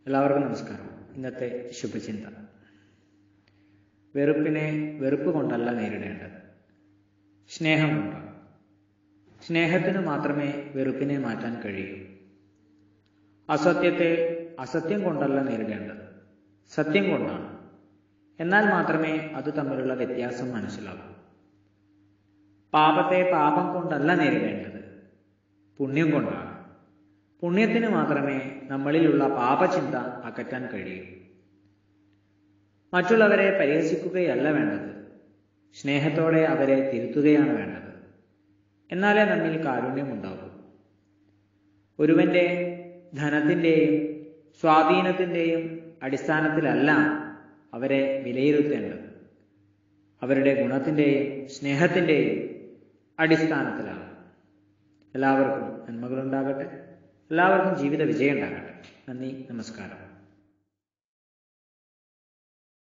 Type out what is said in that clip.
എല്ലാവർക്കും നമസ്കാരം ഇന്നത്തെ ശുഭചിന്ത വെറുപ്പിനെ വെറുപ്പ് കൊണ്ടല്ല നേരിടേണ്ടത് സ്നേഹം കൊണ്ടാണ് സ്നേഹത്തിന് മാത്രമേ വെറുപ്പിനെ മാറ്റാൻ കഴിയൂ അസത്യത്തെ അസത്യം കൊണ്ടല്ല നേരിടേണ്ടത് സത്യം കൊണ്ടാണ് എന്നാൽ മാത്രമേ അത് തമ്മിലുള്ള വ്യത്യാസം മനസ്സിലാകൂ പാപത്തെ പാപം കൊണ്ടല്ല നേരിടേണ്ടത് പുണ്യം കൊണ്ടാണ് പുണ്യത്തിന് മാത്രമേ നമ്മളിലുള്ള പാപചിന്ത അകറ്റാൻ കഴിയൂ മറ്റുള്ളവരെ പരിഹസിക്കുകയല്ല വേണ്ടത് സ്നേഹത്തോടെ അവരെ തിരുത്തുകയാണ് വേണ്ടത് എന്നാലേ നമ്മിൽ കാരുണ്യമുണ്ടാകൂ ഒരുവന്റെ ധനത്തിൻ്റെയും സ്വാധീനത്തിൻ്റെയും അടിസ്ഥാനത്തിലല്ല അവരെ വിലയിരുത്തേണ്ടത് അവരുടെ ഗുണത്തിൻ്റെയും സ്നേഹത്തിൻ്റെയും അടിസ്ഥാനത്തിലാണ് എല്ലാവർക്കും നന്മകളുണ്ടാകട്ടെ എല്ലാവർക്കും ജീവിത വിജയം ഉണ്ടാകട്ടെ നന്ദി നമസ്കാരം